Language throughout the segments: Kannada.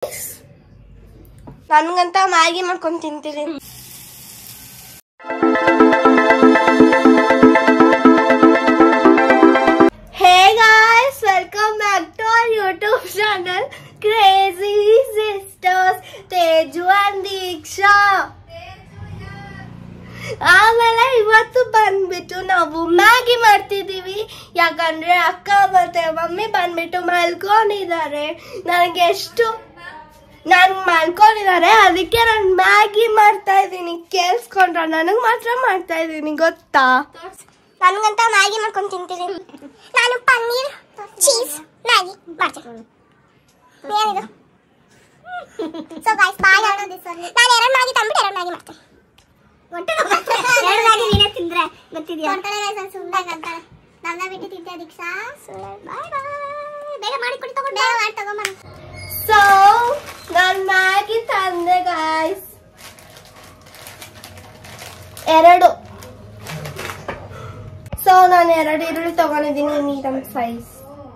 ಗಾಯ್ಸ್ ನನ್ಗಂತ ಮ್ಯಾಗಿ ಮಾಡ್ಕೊಂಡು ತಿಂತೀನಿ hey guys welcome back to our YouTube channel crazy sisters Teju and Deeksha ಆಮೇಲೆ ಇವತ್ತು ಬಂದ್ಬಿಟ್ಟು ನಾವು ಮ್ಯಾಗಿ ಮಾಡ್ತಿದೀವಿ ಯಾಕಂದ್ರೆ ಅಕ್ಕ ಮತ್ತೆ ಮಮ್ಮಿ ಬಂದ್ಬಿಟ್ಟು ಮಲ್ಕೊಂಡಿದ್ದಾರೆ ನನಗೆ ಎಷ್ಟು ನಾನು ಮಲ್ಕೊಂಡಿದ್ದಾರೆ ಅದಕ್ಕೆ ನಾನು ಮ್ಯಾಗಿ ಮಾಡ್ತಾ ಇದ್ದೀನಿ ಕೇಳಿಸ್ಕೊಂಡ್ರ ನನಗೆ ಮಾತ್ರ ಮಾಡ್ತಾ ಇದ್ದೀನಿ ಗೊತ್ತಾ ನನಗಂತ ಮ್ಯಾಗಿ ಮಾಡ್ಕೊಂಡು ತಿಂತೀನಿ ನಾನು ಪನ್ನೀರ್ ಚೀಸ್ ಮ್ಯಾಗಿ ಮಾಡ್ತೀನಿ ಏನಿದು ಸೊ ಗೈಸ್ ಬಾಯ್ ನಾನು ಎರಡು ಮ್ಯಾಗಿ ತಂದ್ಬಿಟ್ಟು ಎರಡು ಮ್ಯಾಗಿ ಮಾಡ್ತೀನಿ ಎರಡು ಮ್ಯಾಗಿ ನೀನೇ ತಿಂದ್ರೆ ಗೊತ್ತಿದ್ಯಾ ಹೊಂಟಳೆ ಗೈಸ್ ಸುಮ್ಮನೆ ಅಂತಾಳೆ ನನ್ನ ಬಿಟ್ಟು ತಿಂತೆ ದೀಕ್ಷಾ ಸುಮ್ಮನೆ ಬಾಯ್ ಬಾಯ್ ಬೇಗ ಮಾಡಿ ಕೊಡಿ ತಗೊಂಡು ಬೇಗ ಮಾಡಿ ತಗೊಂಬನ್ನಿ ಸೊ ನಾನು ಮ್ಯಾಗಿ ತಂದೆ ಗಾಯ್ಸ್ ಎರಡು ಸೊ ನಾನು ಎರಡು ಈರುಳ್ಳಿ ತಗೊಂಡಿದ್ದೀನಿ ಮೀಡಿಯಂ ಸೈಜ್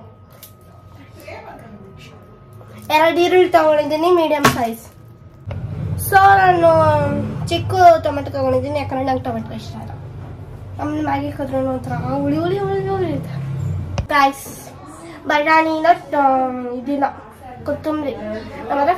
ಎರಡು ಈರುಳ್ಳಿ ತಗೊಂಡಿದ್ದೀನಿ ಮೀಡಿಯಂ ಸೈಜ್ ಸೊ ನಾನು ಚಿಕ್ಕ ಟೊಮೆಟೊ ತಗೊಂಡಿದ್ದೀನಿ ಯಾಕಂದ್ರೆ ನಂಗೆ ಟೊಮೆಟೊ ಇಷ್ಟ ಇಲ್ಲ ಆಮೇಲೆ ಮ್ಯಾಗಿ ಕದ್ರೂ ಒಂಥರ ಹುಳಿ ಹುಳಿ ಹುಳಿ ಹುಳಿ ಇರುತ್ತೆ ಗಾಯ್ಸ್ ಬಟಾಣಿ ಇಲ್ಲ ಟ- ಇದಿಲ್ಲ ಕೊತ್ತಂಬರಿ ನಮ್ಮ ಹತ್ರ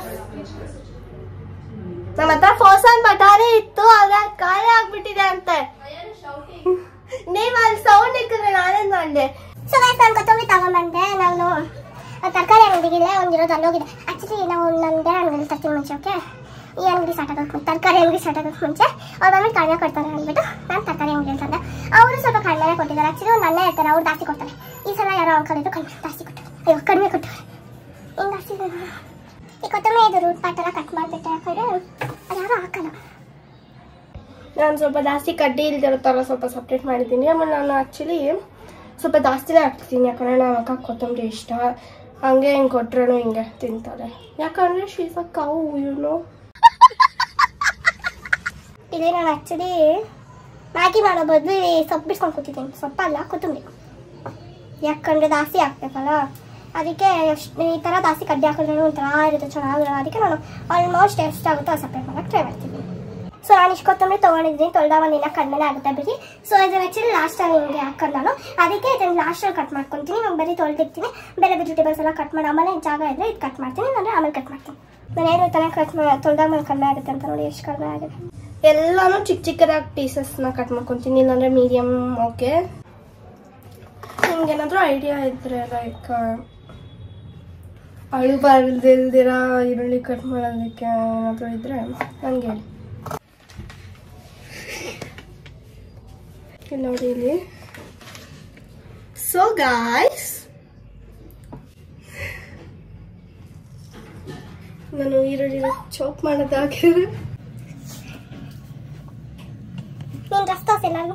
ನಮ್ಮ ಹತ್ರ ಫೋಸನ್ ಬಟಾಣಿ ಇತ್ತು ಅದ್ರ ಖಾಲಿ ಆಗ್ಬಿಟ್ಟಿದೆ ಅಂತೆ ನೀವ್ ಅಲ್ಲಿ ಸೌಂಡ್ ಇಕ್ಕಿದ್ರೆ ನಾನೇನ್ ಮಾಡ್ದೆ ಸೊ ಗೈಸ್ ನಾನು ಕೊತ್ತಂಬರಿ ತಗೊಂಡ್ಬಂದೆ ನಾನು ತರಕಾರಿ ಅಂಗಡಿಗೆ ಒಂದಿರೋದು ಅಲ್ಲೋಗಿದೆ ಆಕ್ಚುಲಿ ನಾವು ನನ್ನ ಬೇರೆ ಅಂಗಡಿ ತರ್ತೀನಿ ಮುಂಚೆ ಓಕೆ ಈ ಅಂಗಡಿ ಸ್ಟಾರ್ಟ್ ಆಗೋಕೆ ತರಕಾರಿ ಅಂಗಡಿ ಸ್ಟಾರ್ಟ್ ಆಗೋಕೆ ಮುಂಚೆ ಅವ್ರು ಆಮೇಲೆ ಕಡಿಮೆ ಕೊಡ್ತಾರೆ ಅಂದ್ಬಿಟ್ಟು ನಾನು ತರಕಾರಿ ಅಂಗಡಿ ಅಂತಂದೆ ಅವರು ಸ್ವಲ್ಪ ಕಡಿಮೆ ಕೊಟ್ಟಿದ್ದಾರೆ ಆಕ್ಚುಲಿ ಒಂದು ಅಲ್ಲೇ ಇರ್ತಾರೆ ಅವ್ರು ಜಾಸ್ತಿ ಕೊಡ್ತಾರೆ ಈ ಸಲ ಯಾರೋ ಅಂಕಲ್ ಇದ್ದು ಕಡಿಮೆ ಜಾಸ್ತಿ ಕೊಟ್ಟರು ಅಯ್ಯೋ ಕಡಿಮೆ ಕೊಟ್ಟರು ಹಿಂಗೆ ಜಾಸ್ತಿ ಕೊಟ್ಟರು. ಈ ಕೊತ್ತಂಬರಿ ಇದು ರೂಟ್ ಪಾಟ್ ಎಲ್ಲ ಕಟ್ ಮಾಡಿಬಿಟ್ಟೆ ಯಾಕಂದ್ರೆ ಅದು ಯಾರೂ ಹಾಕಲ್ಲ ನಾನು ಸ್ವಲ್ಪ ಜಾಸ್ತಿ ಕಡ್ಡಿ ಇಲ್ದಿರೋ ಥರ ಸ್ವಲ್ಪ ಸಪ್ರೇಟ್ ಮಾಡಿದ್ದೀನಿ ಆಮೇಲೆ ನಾನು ಆ್ಯಕ್ಚುಲಿ ಸ್ವಲ್ಪ ಜಾಸ್ತಿನೇ ಹಾಕ್ತೀನಿ ಯಾಕಂದ್ರೆ ನಮ್ಮ ಅಕ್ಕ ಕೊತ್ತಂಬರಿ ಇಷ್ಟ ಹಂಗೆ ಹಿಂಗೆ ಕೊಟ್ರೇನು ಹಿಂಗೆ ತಿಂತಾರೆ ಯಾಕಂದ್ರೆ ಶೀಸ್ ಅ ಕೌ ಯುನೋ ಇಲ್ಲಿ ನಾನು ಆ್ಯಕ್ಚುಲಿ ಮ್ಯಾಗಿ ಮಾಡೋ ಬದಲು ಸೊಪ್ಪು ಬಿಡ್ಸ್ಕೊಂಡು ಕೂತಿದ್ದೀನಿ ಸೊಪ್ಪಲ್ಲ ಕೊತ್ತಂಬರಿ ಯಾಕಂದ್ರೆ ಜಾಸ್ತಿ ಹಾಕ್ಬೇಕಲ್ಲ ಅದಕ್ಕೆ ಎಷ್ಟು ಈ ಥರ ಜಾಸ್ತಿ ಕಡ್ಡಿ ಹಾಕಿದ್ರೆ ಒಂಥರ ಇರುತ್ತೆ ಚೆನ್ನಾಗಿರಲ್ಲ ಅದಕ್ಕೆ ನಾನು ಆಲ್ಮೋಸ್ಟ್ ಎಷ್ಟಾಗುತ್ತೋ ಅದು ಸಪ್ರೇಟ್ ಮಾಡೋಕ್ಕೆ ಟ್ರೈ ಮಾಡ್ತೀನಿ ಸೊ ನಾನು ಇಷ್ಟು ಕೊತ್ತಂಬರಿ ತೊಗೊಂಡಿದ್ದೀನಿ ತೊಳೆದ ಒಂದಿನ ಕಡಿಮೆ ಆಗುತ್ತೆ ಬಿಡಿ ಸೊ ಇದನ್ನ ಆ್ಯಕ್ಚುಲಿ ಲಾಸ್ಟ್ ಟೈಮ್ ಹಿಂಗೆ ಹಾಕೋದು ನಾನು ಅದಕ್ಕೆ ಇದನ್ನು ಲಾಸ್ಟಲ್ಲಿ ಕಟ್ ಮಾಡ್ಕೊತೀನಿ ನಾನು ಬರೀ ತೊಳೆದಿರ್ತೀನಿ ಬೇರೆ ವೆಜಿಟೇಬಲ್ಸ್ ಎಲ್ಲ ಕಟ್ ಮಾಡಿ ಆಮೇಲೆ ಜಾಗ ಇದ್ದರೆ ಇದು ಕಟ್ ಮಾಡ್ತೀನಿ ಅಂದರೆ ಆಮೇಲೆ ಕಟ್ ಮಾಡ್ತೀನಿ ನಾನು ಏನು ತಾನೇ ಕಟ್ ಮಾಡಿ ತೊಳೆದಾಗ ಮೇಲೆ ಕಡಿಮೆ ಆಗುತ್ತೆ ಅಂತ ನೋಡಿ ಎಷ್ಟು ಕಡಿಮೆ ಆಗಿದೆ ಎಲ್ಲಾನು ಚಿಕ್ಕ ಚಿಕ್ಕದಾಗಿ ಪೀಸಸ್ನ ಕಟ್ ಮಾಡ್ಕೊತೀನಿ ಇಲ್ಲಾಂದ್ರೆ ಮೀಡಿಯಮ್ ಓಕೆ ನಿಮ್ಗೇನಾದ್ರೂ ಐಡಿಯಾ ಇದ್ರೆ ಲೈಕ್ ಅಳು ಬರ್ದಿಲ್ದಿರ ಈರುಳ್ಳಿ ಕಟ್ ಮಾಡೋದಕ್ಕೆ ಏನಾದರೂ ಇದ್ರೆ ನಂಗೆ ಹೇಳಿ ಇಲ್ಲಿ ನೋಡಿ ಇಲ್ಲಿ ಸೊ ಗಾಯ್ಸ್ ನಾನು ಈರುಳ್ಳಿನ ಚೋಪ್ ಮಾಡೋದಾಗಿದ್ರೆ ನೀನು ಡ್ರೆಸ್ ತೋರಿಸಿ ನಾನು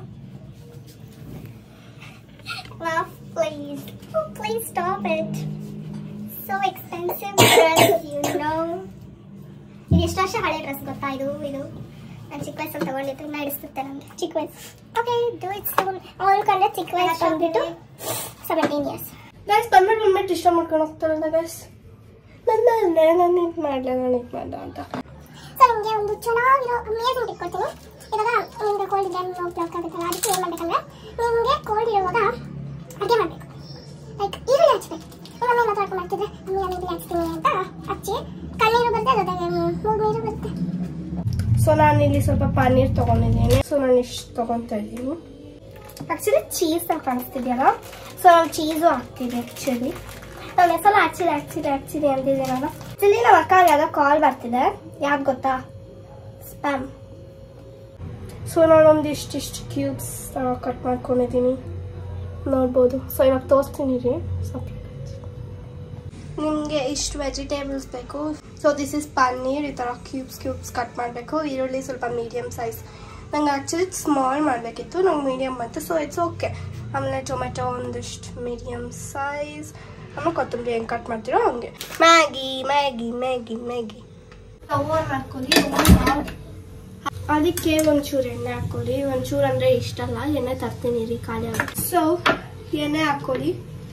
please please stop it so expensive dress you know ಇದು ಎಷ್ಟು ವರ್ಷ ಹಳೆ ಡ್ರೆಸ್ ಗೊತ್ತಾ ಇದು ಇದು ನಾನು ಚಿಕ್ಕ ವಯಸ್ಸಲ್ಲಿ ತಗೊಂಡಿದ್ದು ಇನ್ನ ಹಿಡಿಸುತ್ತೆ ನಮಗೆ ಚಿಕ್ಕ ವಯಸ್ಸು ಓಕೆ ಡೂ ಇಟ್ಸ್ ಅವಳು ಕಂಡ್ರೆ ಚಿಕ್ಕ ವಯಸ್ಸು ಬಂದ್ಬಿಟ್ಟು ಸೆವೆಂಟೀನ್ ಇಯರ್ಸ್ ಗೈಸ್ ಬಂದ್ಬಿಟ್ಟು ಬಂದ್ಬಿಟ್ಟು ಇಷ್ಟ ಮಾಡ್ಕೊಂಡು ಹೋಗ್ತಾರಲ್ಲ ಗೈಸ್ ನನ್ನ ನಾನು ಇದು ಮಾಡಲ ನಾನು ಇದು ಮಾಡ್ದ ಅಂತ ಸೊ ನಿಮಗೆ ಒಂದು ಚೆನ್ನಾಗಿರೋ ಅಮೇಜಿಂಗ್ ಟಿಪ್ ಕೊಡ್ತೀನಿ ಇವಾಗ ನಿಮಗೆ ಕೋಲ್ಡ್ ಇದ್ರೆ ಬ್ಲಾಕ್ ಆಗುತ್ತಲ್ಲ ಅದಕ್ಕೆ ಏನು ಮಾಡಬೇಕಂದ್ರೆ ನಿಮಗೆ ಕೋಲ್ಡ್ ಇರುವಾಗ ಅಡುಗೆ ಮಾಡಬೇಕು ಲೈಕ್ ಈರುಳ್ಳಿ ಹಚ್ಬೇಕು ನಮ್ಮ ಮಮ್ಮಿ ಮಾತಾಡ್ಕೊಂಡು ಮಾಡ್ತಿದ್ರೆ ಅಮ್ಮಿ ಅಮ್ಮಿ ಹಚ್ತೀನಿ ಅಂತ ಹಚ್ಚಿ ಕಣ್ಣೀರು ಬರುತ್ತೆ ಜೊತೆಗೆ ಮೂಗು ನೀರು ಬರುತ್ತೆ ಸೊ ನಾನು ಇಲ್ಲಿ ಸ್ವಲ್ಪ ಪನ್ನೀರ್ ತೊಗೊಂಡಿದ್ದೀನಿ ಸೊ ನಾನು ಇಷ್ಟು ತೊಗೊತಾ ಇದ್ದೀನಿ ಆ್ಯಕ್ಚುಲಿ ಚೀಸ್ ಅಂತ ಕಾಣಿಸ್ತಿದೆಯಲ್ಲ ಸೊ ನಾವು ಚೀಸು ಹಾಕ್ತೀವಿ ಆ್ಯಕ್ಚುಲಿ ನಾನು ಹೆಸರು ಆ್ಯಕ್ಚುಲಿ ಆ್ಯಕ್ಚುಲಿ ಆ್ಯಕ್ಚುಲಿ ಅಂತಿದ್ದೀನಲ್ಲ ಆ್ಯಕ್ಚುಲಿ ನಮ್ಮ ಅಕ್ಕ ಯಾವುದೋ ಕಾಲ್ ಬರ್ತಿದೆ ಯಾವ್ದು ಗೊತ್ತಾ ಸ್ಪ್ಯಾಮ್ ಸೊ ನಾನು ಒಂದು ಇಷ್ಟಿಷ್ಟು ಕ್ಯೂಬ್ಸ್ ಕಟ್ ಮಾಡ್ಕೊಂಡಿದ್ದೀನಿ ನೋಡ್ಬೋದು ಸೊ ಇವಾಗ ತೋರಿಸ್ತೀನಿ ರೀ ಸಪ್ರೇಟ್ ನಿಮಗೆ ಇಷ್ಟು ವೆಜಿಟೇಬಲ್ಸ್ ಬೇಕು ಸೊ ದಿಸ್ ಇಸ್ ಪನ್ನೀರ್ ಈ ಥರ ಕ್ಯೂಬ್ಸ್ ಕ್ಯೂಬ್ಸ್ ಕಟ್ ಮಾಡಬೇಕು ಈರುಳ್ಳಿ ಸ್ವಲ್ಪ ಮೀಡಿಯಮ್ ಸೈಜ್ ನಂಗೆ ಆ್ಯಕ್ಚುಲಿ ಸ್ಮಾಲ್ ಮಾಡಬೇಕಿತ್ತು ನಂಗೆ ಮೀಡಿಯಮ್ ಬಂತು ಸೊ ಇಟ್ಸ್ ಓಕೆ ಆಮೇಲೆ ಟೊಮೆಟೊ ಒಂದಿಷ್ಟು ಮೀಡಿಯಮ್ ಸೈಜ್ ಆಮೇಲೆ ಕೊತ್ತಂಬರಿ ಹೆಂಗೆ ಕಟ್ ಮಾಡ್ತೀರೋ ಹಂಗೆ Maggi Maggi Maggi Maggi oven ಹಾಕೊಳ್ಳಿ ಅದಕ್ಕೆ ಒಂಚೂರು ಎಣ್ಣೆ ಹಾಕೊಳ್ಳಿ ಒಂಚೂರು ಅಂದರೆ ಇಷ್ಟ ಅಲ್ಲ ಎಣ್ಣೆ ತರ್ತೀನಿ ರೀ ಖಾಲಿ ಆಗುತ್ತೆ ಸೊ ಎಣ್ಣೆ ಹಾಕೊಳ್ಳಿ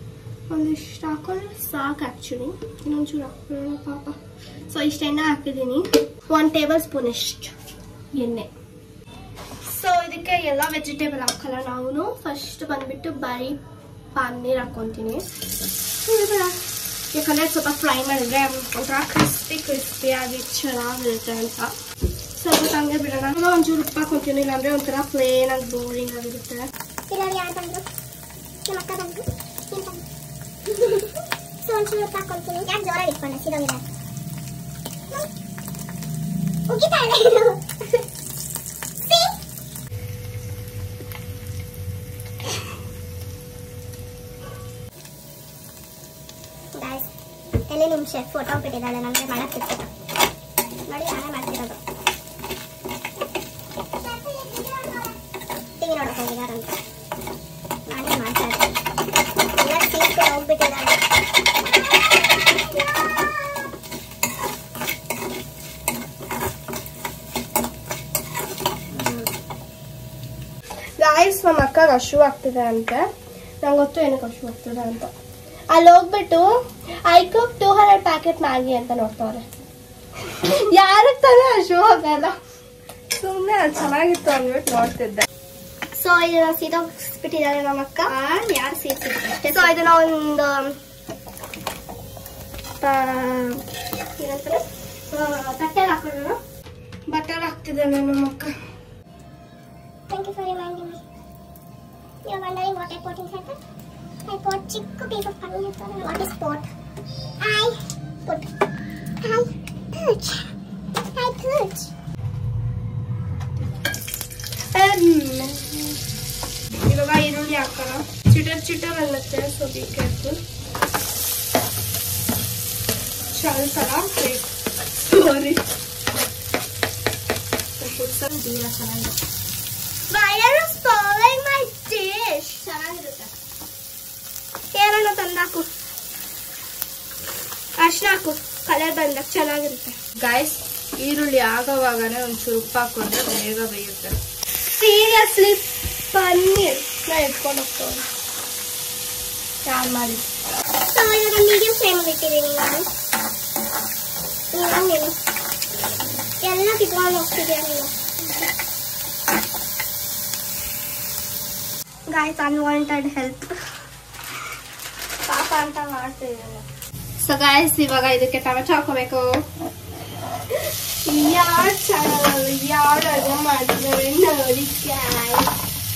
ಒಂದಿಷ್ಟು ಹಾಕೊಂಡ್ರೆ ಸಾಕು ಆ್ಯಕ್ಚುಲಿ ಇನ್ನೊಂಚೂರು ಹಾಕೊಳ್ಳೋಣ ಪಾಪ ಸೊ ಇಷ್ಟು ಎಣ್ಣೆ ಹಾಕಿದ್ದೀನಿ ಒನ್ ಟೇಬಲ್ ಸ್ಪೂನ್ ಇಷ್ಟು ಎಣ್ಣೆ ಸೊ ಇದಕ್ಕೆ ಎಲ್ಲ ವೆಜಿಟೇಬಲ್ ಹಾಕಲ್ಲ ನಾವು ಫಸ್ಟ್ ಬಂದ್ಬಿಟ್ಟು ಬರೀ ಪನ್ನೀರ್ ಹಾಕ್ಕೊತೀನಿ ಯಾಕಂದ್ರೆ ಸ್ವಲ್ಪ ಫ್ರೈ ಮಾಡಿದ್ರೆ ಒಂಥರ ಕ್ರಿಸ್ಪಿ ಕ್ರಿಸ್ಪಿ ಆಗಿ ಚೆನ್ನಾಗಿರುತ್ತೆ ಅಂತ ಸ್ವಲ್ಪ ಹಂಗೆ ಬಿಡೋಣ ನಾನು ಒಂಚೂರು ಉಪ್ಪು ಹಾಕೊಂತೀನಿ ಇಲ್ಲಾಂದ್ರೆ ಒಂಥರ ಪ್ಲೇನ್ ಆಗಿ ಬೋರಿಂಗ್ ಆಗಿರುತ್ತೆ ಇದ್ರಲ್ಲಿ ಯಾರು ಬಂದ್ರು ನಮ್ಮ ಅಕ್ಕ ಬಂದ್ರು ನೀನ್ ಬಂದ್ರು ಸೊ ಒಂಚೂರು ಉಪ್ಪು ಹಾಕೊಳ್ತೀನಿ ಯಾಕೆ ಜೋರಾಗಿ ಇಟ್ಕೊಂಡೆ ಸಿರೋಗಿಲ್ಲ ಉಗಿತಾ ಇಲ್ಲ ಇದು See? Guys, ಎಲ್ಲಿ ನಿಮ್ಮ ಶೆಫ್ ಫೋಟೋ ಬಿಟ್ಟಿದ್ದಾಳೆ ನನಗೆ ಮಾಡಕ್ಕಿತ್ತು ನೋಡಿ ನಾನೇ ಮಾಡ್ತಿರೋದು ಟಿವಿ ನೋಡಕ್ ಹೋಗಿದಾರಂತೆ ನಾನೇ ಮಾಡ್ತಾ ಇದ್ದೀನಿ ಎಲ್ಲ ಸೀಟ್ ಹೋಗ್ಬಿಟ್ಟಿದ್ದಾರೆ ಗಾಯ್ಸ್ ನಮ್ಮ ಅಕ್ಕಗೆ ಹಶು ಆಗ್ತಿದೆ ಅಂತೆ ನಂಗೆ ಗೊತ್ತು ಏನಕ್ಕೆ ಹಶು ಆಗ್ತಿದೆ ಅಂತ ಅಲ್ಲಿ ಹೋಗ್ಬಿಟ್ಟು I cook two hundred packet Maggi ಅಂತ ನೋಡ್ತವ್ರೆ ಯಾರಿಗೆ ತಾನೇ ಹಶು ಆಗಲ್ಲ ಸುಮ್ಮನೆ ಅದು ಚೆನ್ನಾಗಿತ್ತು ಅಂದ್ಬಿಟ್ಟು ನೋಡ್ತಿದ್ದೆ ಸೊ ಇದನ್ನ ಸೀದೋಗಿಸ್ಬಿಟ್ಟಿದ್ದಾರೆ ನಮ್ಮ ಅಕ್ಕ ಯಾರು ಸೀರ್ಸಿದ್ರು ಸೊ ಇದನ್ನ ಒಂದು ಏನಂತಾರೆ ತಟ್ಟೆಗೆ ಹಾಕೋಣ ಬಟರ್ ಹಾಕ್ತಿದ್ದಾನೆ ನಮ್ಮ ಅಕ್ಕ Thank you for reminding me. You're wondering what I put inside that? I put chick piece of paneer inside and what is pot? I put. I put. I put. ಇವಾಗ ಈರುಳ್ಳಿ ಹಾಕೋಣ ಚಿಟರ್ ಚಿಟರ್ ಅನ್ನತ್ತೆ ಸೊ ಬಿ ಕೇರ್ಫುಲ್ ಸ್ವಲ್ಪ ಸಾರಿ ದೂರ ಚೆನ್ನಾಗಿದೆ Why are you spoiling my dish? ಚೆನ್ನಾಗಿರುತ್ತೆ ಏನನ್ನ ತಂದಾಕು ಅರ್ಶಿನ ಹಾಕು ಕಲರ್ ಬಂದಾಗ ಚೆನ್ನಾಗಿರುತ್ತೆ ಗಾಯ್ಸ್ ಈರುಳ್ಳಿ ಆಗೋವಾಗನೇ ಒಂಚೂರು ಉಪ್ಪು ಹಾಕೊಂಡ್ರೆ ಬೇಗ ಬೇಯುತ್ತೆ ಸೀರಿಯಸ್ಲಿ ಪನ್ನೀರ್ ನಾ ಎತ್ಕೊಂಡು ಹೋಗ್ತೇವೆ ಯಾರು ಮಾಡಿ ಸೊ ಇದನ್ನ ಮೀಡಿಯಂ ಫ್ಲೇಮ್ ಇಟ್ಟಿದ್ದೀನಿ ನಾನು ನೀನು ನೀನು ಎಲ್ಲ ಕಿತ್ಕೊಂಡು ಹೋಗ್ತಿದ್ಯಾ ನೀನು ಗಾಯ್ಸ್ ಅನ್ವಾಂಟೆಡ್ ಹೆಲ್ಪ್ ಪಾಪ ಅಂತ ಮಾಡ್ತಿದ್ದೀನಿ ಸೊ ಗಾಯ್ಸ್ ಇವಾಗ ಇದಕ್ಕೆ ಟೊಮೆಟೊ ಹಾಕೋಬೇಕು ಯಾರು ಚಾನಲ್ ಯಾರು ಅಡುಗೆ ಮಾಡಿದ್ದಾರೆ ನೋಡಿ guys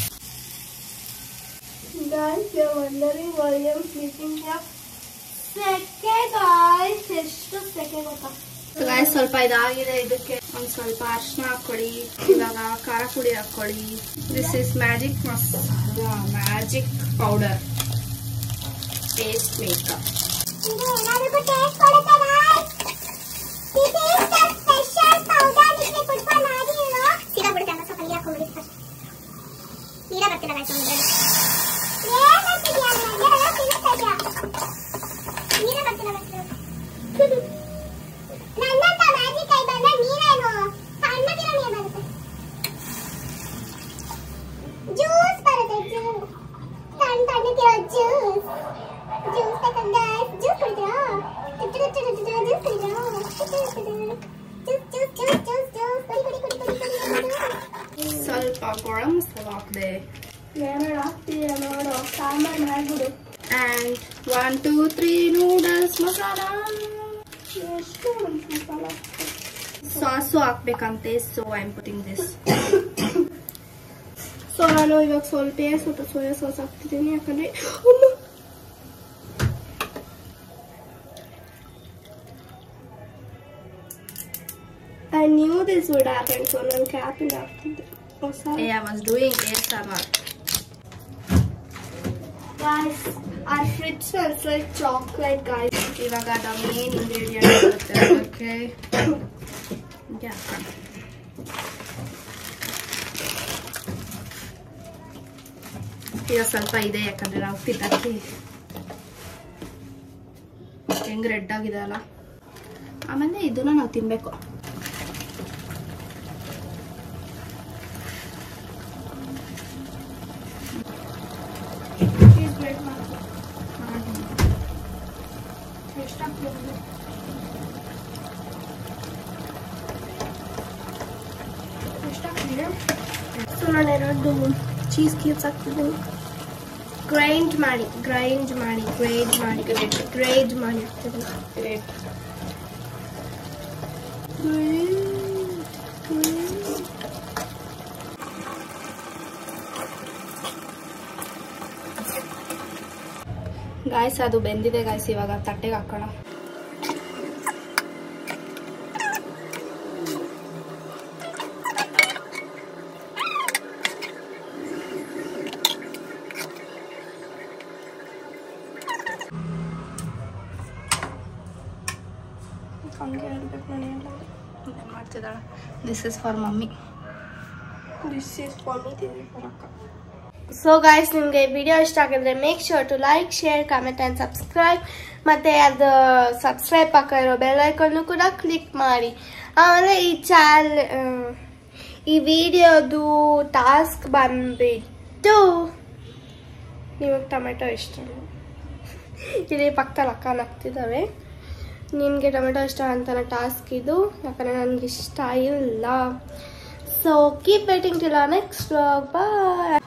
guys you wondering why am sleeping ಸೆಕೆ ಗಾಯ್ಸ್ ಎಷ್ಟು ಸೆಕೆ ಗೊತ್ತಾ ಸೊ ಗಾಯ್ಸ್ ಸ್ವಲ್ಪ ಇದಾಗಿದೆ ಇದಕ್ಕೆ ಒಂದ್ ಸ್ವಲ್ಪ ಅರ್ಶಿನ ಹಾಕೊಳ್ಳಿ ಇವಾಗ ಖಾರ ಪುಡಿ ಹಾಕೊಳ್ಳಿ this is magic masala magic powder taste maker ಇದು ಎಲ್ಲರಿಗೂ ಟೇಸ್ಟ್ ಕೊಡುತ್ತೆ guys. This is the special powder which we put for Maggi, you know. ಸೀದಾ ಬಿಡುತ್ತೆ ಅಲ್ಲ, ಸ್ವಲ್ಪ ನೀರು ಹಾಕೊಂಡ್ಬಿಡಿ first. ಸೀದಾ ಬರ್ತಿಲ್ಲ guys ನಮ್ಗೆ. ಏನ್ ಮಾಡ್ತಿದ್ಯಾ ನೀನು? ಏನೋ ತಿನ್ನಿಸ್ತಾ ಇದ್ಯಾ? ನೀರೇ ಬರ್ತಿಲ್ಲ guys. ನನ್ನಂತ ಮ್ಯಾಜಿಕ್ ಕೈ ಬಂದ್ರೆ ನೀರೇನು ಸಣ್ಣದಿರೋ ನೀರು ಬರುತ್ತೆ ಜ್ಯೂಸ್ ಬರುತ್ತೆ ಜ್ಯೂಸ್ ಸಣ್ಣ ಸಣ್ಣದಿರೋ ಜ್ಯೂಸ್ ಜ್ಯೂಸ್ ಬೇಕಂದ ಜ್ಯೂಸ್ ಕುಡಿದ್ರಾ ಜ್ಯೂಸ್ ಕುಡಿದ್ರಾ juice juice juice juice juice ಕುಡಿ ಕುಡಿ ಕುಡಿ ಕುಡಿ ಕುಡಿ ಕುಡಿ ಸ್ವಲ್ಪ ಗರಂ ಮಸಾಲ ಹಾಕಿದೆ ಏನಾರು ಹಾಕ್ತಿದ್ದೀರ ನೋಡು ಸಾಂಬಾರು ಮಾಡ್ಬಿಡು and one two three noodles masala ಎಷ್ಟು ಮಸಾಲ ಸಾಸು ಹಾಕ್ಬೇಕಂತೆ so I am putting this so ನಾನು ಇವಾಗ ಸ್ವಲ್ಪ ಸ್ವಲ್ಪ ಸೋಯಾ ಸಾಸ್ ಹಾಕ್ತಿದ್ದೀನಿ ಯಾಕಂದ್ರೆ ಅಮ್ಮ I knew this would happen so ನಾನು ಕ್ಯಾಪಿಂಗ್ ಹಾಕ್ತಿದ್ದೆ ಹೊಸ ಐ ವಾಸ್ ಡೂಯಿಂಗ್ ಏರ್ sambar guys our fridge smells like chocolate guys ಇವಾಗ ದ ಮೇನ್ ಇಂಗ್ರೀಡಿಯಂಟ್ ಬರುತ್ತೆ ಅದಕ್ಕೆ ಹೀಗೆ ಹಾಕೋಣ ಈಗ ಸ್ವಲ್ಪ ಇದೆ ಯಾಕಂದ್ರೆ ನಾವು ತಿನ್ನಕ್ಕೆ ಹೆಂಗ್ ರೆಡ್ ಆಗಿದೆ ಅಲ್ಲ ಆಮೇಲೆ ಇದನ್ನ ನಾವು ತಿನ್ಬೇಕು Please wait, ma'am. ಹಾಕ್ತಿದ್ದೀನಿ ಸೊ ನಾನು ಎರಡು ಚೀಸ್ ಕ್ಯೂಬ್ಸ್ ಹಾಕ್ತಿದ್ದೀನಿ ಗ್ರೈಂಡ್ ಮಾಡಿ ಗ್ರೈಂಡ್ ಮಾಡಿ ಗ್ರೇಡ್ ಮಾಡಿ ಗ್ರೇಡ್ ಗ್ರೇಡ್ ಮಾಡಿ ಹಾಕ್ತಿದ್ದೀನಿ ಗ್ರೇಟ್ ಗಾಯ್ಸ್ ಅದು ಬೆಂದಿದೆ ಗಾಯ್ಸ್ ಇವಾಗ ತಟ್ಟೆಗೆ ಹಾಕೋಣ ಹಂಗೆ ಹೇಳ್ಬೇಕು ನಾನು ಹೇಳಲ್ಲ ಏನ್ ಮಾಡ್ತಿದ್ದಾಳೆ this is for mummy this is mummy ಬರಕ್ಕ ಸೊ ಗಾಯ್ಸ್ ನಿಮಗೆ ವಿಡಿಯೋ ಇಷ್ಟ ಆಗಿದ್ರೆ make sure to like share comment and subscribe ಮತ್ತು ಅದು ಸಬ್ಸ್ಕ್ರೈಬ್ ಪಕ್ಕ ಇರೋ ಬೆಲ್ ಐಕನ್ನು ಕೂಡ ಕ್ಲಿಕ್ ಮಾಡಿ ಆಮೇಲೆ ಈ ಚಾಲ್ ಈ ವಿಡಿಯೋದು ಟಾಸ್ಕ್ ಬಂದ್ಬಿಟ್ಟು ನಿಮಗೆ ಟೊಮೆಟೊ ಇಷ್ಟ ಇಲ್ಲಿ ಪಕ್ಕದಲ್ಲಿ ಅಕ್ಕ ನಗ್ತಿದ್ದಾವೆ ನಿಮಗೆ ಟೊಮೆಟೊ ಇಷ್ಟ ಅಂತಾನೆ ಟಾಸ್ಕ್ ಇದು ಯಾಕಂದರೆ ನನಗೆ ಇಷ್ಟ ಇಲ್ಲ so keep waiting till next ಬಾಯ್